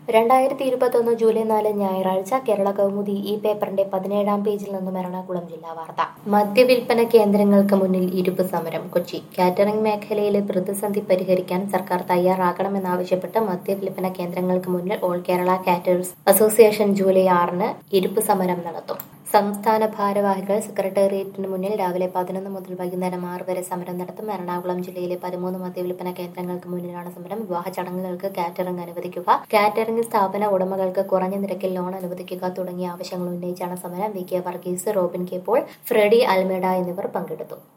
രണ്ടായിരത്തി ഇരുപത്തൊന്ന് ജൂലൈ നാല് ഞായറാഴ്ച കേരള കൗമുദി ഈ പേപ്പറിന്റെ പതിനേഴാം പേജിൽ നിന്നും എറണാകുളം ജില്ലാ വാർത്ത മദ്യവിൽപ്പന കേന്ദ്രങ്ങൾക്ക് മുന്നിൽ ഇരുപ്പ് സമരം കൊച്ചി കാറ്ററിംഗ് മേഖലയിലെ പ്രതിസന്ധി പരിഹരിക്കാൻ സർക്കാർ തയ്യാറാകണമെന്നാവശ്യപ്പെട്ട് മദ്യവിൽപ്പന കേന്ദ്രങ്ങൾക്ക് മുന്നിൽ all Kerala caterers association July ആറിന് ഇരുപ്പ് സമരം നടത്തും സംസ്ഥാന ഭാരവാഹികൾ സെക്രട്ടേറിയറ്റിന് മുന്നിൽ രാവിലെ പതിനൊന്ന് മുതൽ വൈകുന്നേരം ആറ് വരെ സമരം നടത്തും എറണാകുളം ജില്ലയിലെ പതിമൂന്ന് മദ്യവിൽപ്പന കേന്ദ്രങ്ങൾക്ക് മുന്നിലാണ് സമരം വിവാഹ ചടങ്ങുകൾക്ക് കാറ്ററിംഗ് അനുവദിക്കുക കാറ്ററിംഗ് സ്ഥാപന ഉടമകൾക്ക് കുറഞ്ഞ നിരക്കിൽ ലോൺ അനുവദിക്കുക തുടങ്ങിയ ആവശ്യങ്ങൾ ഉന്നയിച്ചാണ് സമരം V K Varghese Robin K Paul Freddy Almeida എന്നിവർ പങ്കെടുത്തു